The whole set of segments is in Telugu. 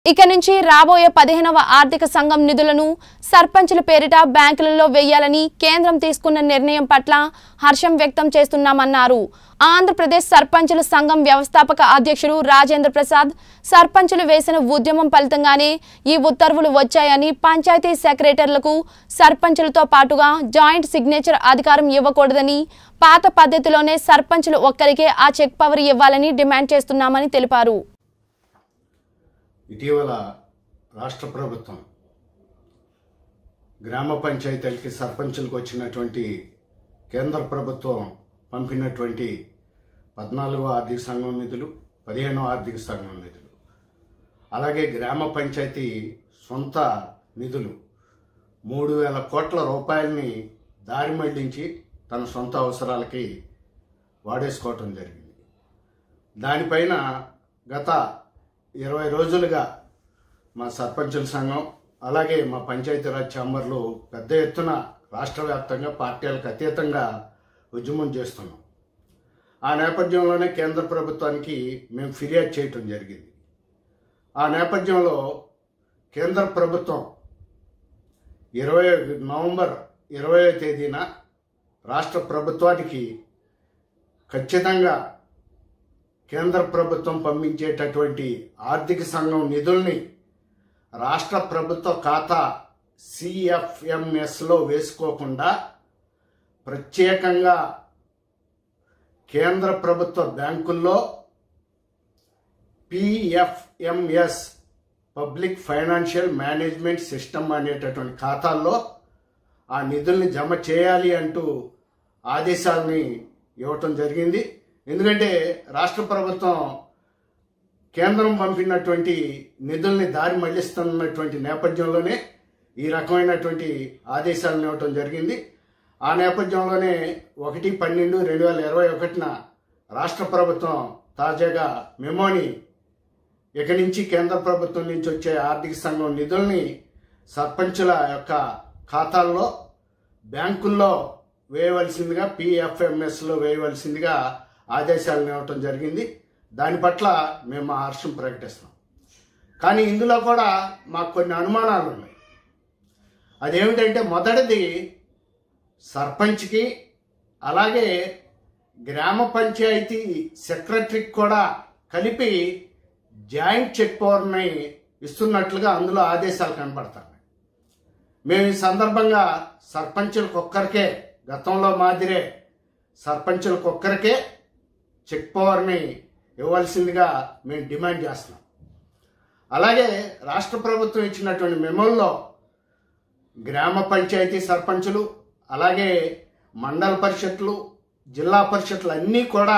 ఇక నుంచి రాబోయే పదిహేనవ ఆర్థిక సంఘం నిధులను సర్పంచుల పేరిట బ్యాంకులలో వేయాలని కేంద్రం తీసుకున్న నిర్ణయం పట్ల హర్షం వ్యక్తం చేస్తున్నామన్నారు ఆంధ్రప్రదేశ్ సర్పంచుల సంఘం వ్యవస్థాపక అధ్యక్షుడు రాజేంద్ర ప్రసాద్ సర్పంచులు వేసిన ఉద్యమం ఫలితంగానే ఈ ఉత్తర్వులు వచ్చాయని పంచాయతీ సెక్రటరీలకు సర్పంచులతో పాటుగా జాయింట్ సిగ్నేచర్ అధికారం ఇవ్వకూడదని పాత పద్ధతిలోనే సర్పంచులు ఒక్కరికే ఆ చెక్ పవర్ ఇవ్వాలని డిమాండ్ చేస్తున్నామని తెలిపారు ఇటీవల రాష్ట్ర ప్రభుత్వం గ్రామ పంచాయతీలకి సర్పంచులకు వచ్చినటువంటి కేంద్ర ప్రభుత్వం పంపినటువంటి పద్నాలుగో ఆర్థిక సంఘం నిధులు పదిహేనో ఆర్థిక సంఘం నిధులు అలాగే గ్రామ పంచాయతీ సొంత నిధులు మూడు వేల కోట్ల రూపాయలని దారి మళ్లించి తన సొంత అవసరాలకి వాడేసుకోవటం జరిగింది దానిపైన గత ఇరవై రోజులుగా మా సర్పంచుల సంఘం అలాగే మా పంచాయతీరాజ్ ఛాంబర్లు పెద్ద ఎత్తున రాష్ట్ర వ్యాప్తంగా పార్టీలకు అతీతంగా ఉద్యమం చేస్తున్నాం ఆ నేపథ్యంలోనే కేంద్ర ప్రభుత్వానికి మేము ఫిర్యాదు చేయటం జరిగింది ఆ నేపథ్యంలో కేంద్ర ప్రభుత్వం ఇరవై నవంబర్ ఇరవై తేదీన రాష్ట్ర ప్రభుత్వానికి ఖచ్చితంగా కేంద్ర ప్రభుత్వం పంపించేటటువంటి ఆర్థిక సంఘం నిధుల్ని రాష్ట్ర ప్రభుత్వ ఖాతా సిఎఫ్ఎంఎస్లో వేసుకోకుండా ప్రత్యేకంగా కేంద్ర ప్రభుత్వ బ్యాంకుల్లో PFMS public financial management system అనేటటువంటి ఖాతాల్లో ఆ నిధుల్ని జమ చేయాలి అంటూ ఆదేశాలని ఇవ్వటం జరిగింది ఎందుకంటే రాష్ట్ర ప్రభుత్వం కేంద్రం పంపినటువంటి నిధుల్ని దారి మళ్లిస్తున్నటువంటి నేపథ్యంలోనే ఈ రకమైనటువంటి ఆదేశాలను ఇవ్వటం జరిగింది ఆ నేపథ్యంలోనే ఒకటి పన్నెండు రెండు వేల ఇరవై ఒకటిన రాష్ట్ర ప్రభుత్వం తాజాగా మెమోని ఇక నుంచి కేంద్ర ప్రభుత్వం నుంచి వచ్చే ఆర్థిక సంఘం నిధుల్ని సర్పంచుల యొక్క ఖాతాల్లో బ్యాంకుల్లో వేయవలసిందిగా పిఎఫ్ఎంఎస్లో వేయవలసిందిగా ఆదేశాలను ఇవ్వటం జరిగింది దాని పట్ల మేము మా హర్షం ప్రకటిస్తున్నాం కానీ ఇందులో కూడా మాకు కొన్ని అనుమానాలు ఉన్నాయి అదేమిటంటే మొదటిది సర్పంచ్కి అలాగే గ్రామ పంచాయతీ సెక్రటరీకి కూడా కలిపి జాయింట్ చెక్ పవర్ని ఇస్తున్నట్లుగా అందులో ఆదేశాలు కనబడతాయి మేము ఈ సందర్భంగా సర్పంచులకు ఒక్కరికే గతంలో మాదిరే సర్పంచులకు ఒక్కరికే చెక్ పవర్ని ఇవ్వాల్సిందిగా మేము డిమాండ్ చేస్తున్నాం అలాగే రాష్ట్ర ప్రభుత్వం ఇచ్చినటువంటి మెమోల్లో గ్రామ పంచాయతీ సర్పంచులు అలాగే మండల పరిషత్లు జిల్లా పరిషత్లు అన్నీ కూడా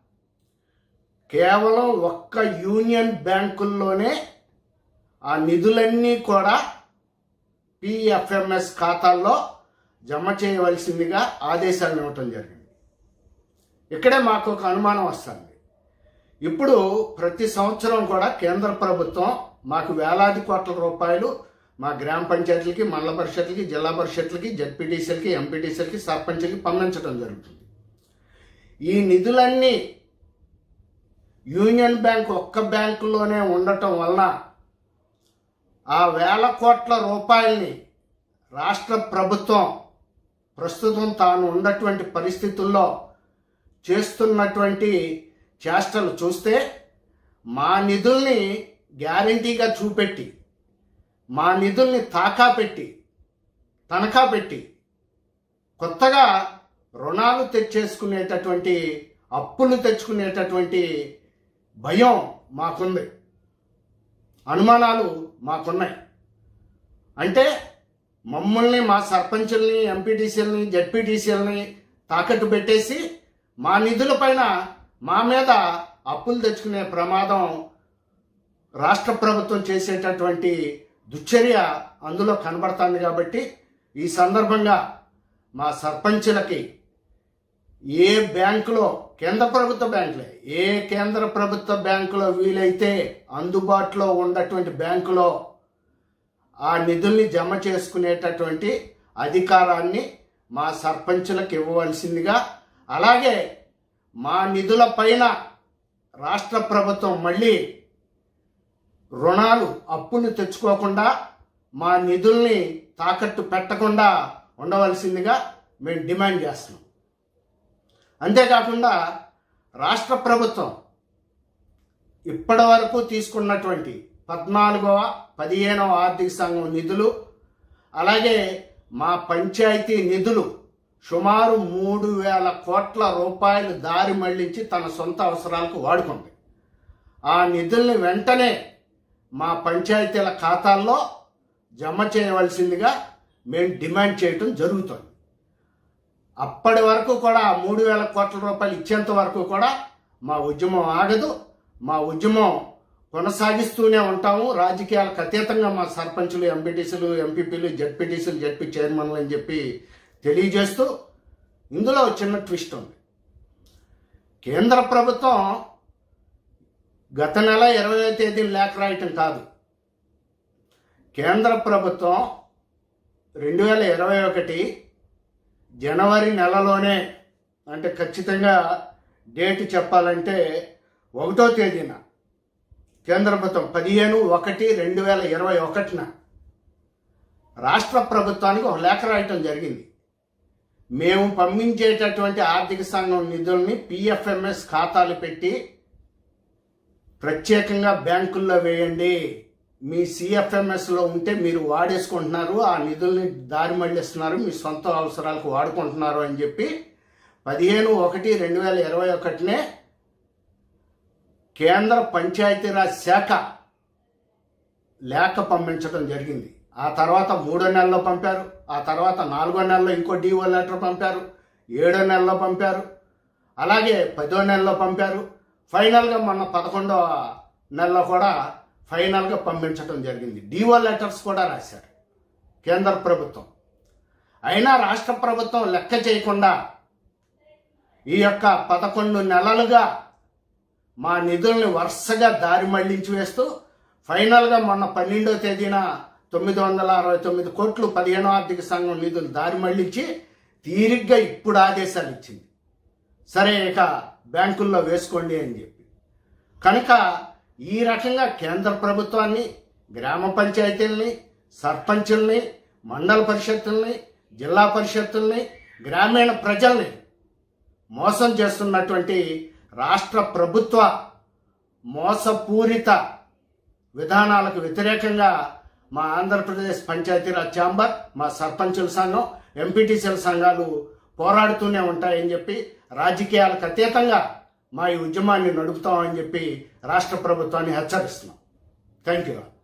కేవలం ఒక్క యూనియన్ బ్యాంకుల్లోనే ఆ నిధులన్నీ కూడా పిఎఫ్ఎంఎస్ ఖాతాల్లో జమ చేయవలసిందిగా ఆదేశాలను ఇవ్వటం జరిగింది ఇక్కడే మాకు ఒక అనుమానం వస్తుంది ఇప్పుడు ప్రతి సంవత్సరం కూడా కేంద్ర ప్రభుత్వం మాకు వేలాది కోట్ల రూపాయలు మా గ్రామ పంచాయతీలకి మండల పరిషత్లకి జిల్లా పరిషత్లకి జడ్పీటీసీలకి ఎంపీటీసీలకి సర్పంచ్లకి పంపించడం జరుగుతుంది ఈ నిధులన్నీ యూనియన్ బ్యాంక్ ఒక్క బ్యాంకులోనే ఉండటం వలన ఆ వేల కోట్ల రూపాయల్ని రాష్ట్ర ప్రభుత్వం ప్రస్తుతం తాను ఉన్నటువంటి పరిస్థితుల్లో చేస్తున్నటువంటి చేష్టలు చూస్తే మా నిధుల్ని గ్యారంటీగా చూపెట్టి మా నిధుల్ని తాకా పెట్టి తనఖా పెట్టి కొత్తగా రుణాలు తెచ్చేసుకునేటటువంటి అప్పులు తెచ్చుకునేటటువంటి భయం మాకుంది అనుమానాలు మాకున్నాయి అంటే మమ్మల్ని మా సర్పంచుల్ని ఎంపీటీసీలని జడ్పీటీసీలని తాకట్టు పెట్టేసి మా నిధులపైన మా మీద అప్పులు తెచ్చుకునే ప్రమాదం రాష్ట్ర ప్రభుత్వం చేసేటటువంటి దుశ్చర్య అందులో కనబడుతుంది కాబట్టి ఈ సందర్భంగా మా సర్పంచులకి ఏ బ్యాంకులో కేంద్ర ప్రభుత్వ బ్యాంకులే ఏ కేంద్ర ప్రభుత్వ బ్యాంకులో వీలైతే అందుబాటులో ఉన్నటువంటి బ్యాంకులో ఆ నిధుల్ని జమ చేసుకునేటటువంటి అధికారాన్ని మా సర్పంచులకు ఇవ్వవలసిందిగా అలాగే మా నిధుల పైన రాష్ట్ర ప్రభుత్వం మళ్ళీ రుణాలు అప్పులు తెచ్చుకోకుండా మా నిధుల్ని తాకట్టు పెట్టకుండా ఉండవలసిందిగా మేము డిమాండ్ చేస్తున్నాం అంతేకాకుండా రాష్ట్ర ప్రభుత్వం ఇప్పటి వరకు తీసుకున్నటువంటి పద్నాలుగవ పదిహేనవ ఆర్థిక సంఘం నిధులు అలాగే మా పంచాయతీ నిధులు సుమారు మూడు వేల కోట్ల రూపాయలు దారి మళ్లించి తన సొంత అవసరాలకు వాడుకుంది ఆ నిధుల్ని వెంటనే మా పంచాయతీల ఖాతాల్లో జమ చేయవలసిందిగా మేము డిమాండ్ చేయటం జరుగుతుంది అప్పటి వరకు కూడా ఆ మూడు వేల కోట్ల రూపాయలు ఇచ్చేంత వరకు కూడా మా ఉద్యమం ఆగదు మా ఉద్యమం కొనసాగిస్తూనే ఉంటాము రాజకీయాలకు అతీతంగా మా సర్పంచులు ఎంపీటీసీలు ఎంపీపీలు జడ్పీటీసీలు జడ్పీ చైర్మన్లు అని చెప్పి తెలియజేస్తూ ఇందులో చిన్న ట్విస్ట్ ఉంది కేంద్ర ప్రభుత్వం గత నెల ఇరవై తేదీన లేఖ రాయటం కాదు కేంద్ర ప్రభుత్వం రెండు వేల ఇరవై ఒకటి జనవరి నెలలోనే అంటే ఖచ్చితంగా డేట్ చెప్పాలంటే ఒకటో తేదీన కేంద్ర ప్రభుత్వం పదిహేను ఒకటి రెండు వేల ఇరవై ఒకటిన రాష్ట్ర ప్రభుత్వానికి ఒక లేఖ రాయటం జరిగింది మేము పంపించేటటువంటి ఆర్థిక సంఘం నిధుల్ని పిఎఫ్ఎంఎస్ ఖాతాలు పెట్టి ప్రత్యేకంగా బ్యాంకుల్లో వేయండి మీ సిఎఫ్ఎంఎస్లో ఉంటే మీరు వాడేసుకుంటున్నారు ఆ నిధుల్ని దారి మళ్ళిస్తున్నారు మీ సొంత అవసరాలకు వాడుకుంటున్నారు అని చెప్పి పదిహేను ఒకటి రెండు వేల ఇరవై ఒకటినే కేంద్ర పంచాయతీరాజ్ శాఖ లేఖ పంపించడం జరిగింది ఆ తర్వాత మూడో నెలలో పంపారు ఆ తర్వాత నాలుగో నెలలో ఇంకో డిఓ లెటర్ పంపారు ఏడో నెలలో పంపారు అలాగే పదో నెలలో పంపారు ఫైనల్గా మొన్న పదకొండవ నెలలో కూడా ఫైనల్గా పంపించడం జరిగింది డిఓ లెటర్స్ కూడా రాశారు కేంద్ర ప్రభుత్వం అయినా రాష్ట్ర ప్రభుత్వం లెక్క చేయకుండా ఈ యొక్క పదకొండు నెలలుగా మా నిధుల్ని వరుసగా దారి మళ్లించి వేస్తూ ఫైనల్గా మొన్న పన్నెండో తేదీన తొమ్మిది వందల అరవై తొమ్మిది కోట్లు పదిహేనో ఆర్థిక సంఘం నిధులు దారి మళ్లించి తీరిగ్గా ఇప్పుడు ఆదేశాలు ఇచ్చింది సరే ఇక బ్యాంకుల్లో వేసుకోండి అని చెప్పి కనుక ఈ రకంగా కేంద్ర ప్రభుత్వాన్ని గ్రామ పంచాయతీల్ని సర్పంచుల్ని మండల పరిషత్తుల్ని జిల్లా పరిషత్తుల్ని గ్రామీణ ప్రజల్ని మోసం చేస్తున్నటువంటి రాష్ట్ర ప్రభుత్వ మోసపూరిత విధానాలకు వ్యతిరేకంగా మా ఆంధ్రప్రదేశ్ పంచాయతీరాజ్ ఛాంబర్ మా సర్పంచుల సంఘం ఎంపీటీసీల సంఘాలు పోరాడుతూనే ఉంటాయని చెప్పి రాజకీయాలకు అతీతంగా మా ఈ ఉద్యమాన్ని నడుపుతామని చెప్పి రాష్ట్ర ప్రభుత్వాన్ని హెచ్చరిస్తున్నాం థ్యాంక్ యూ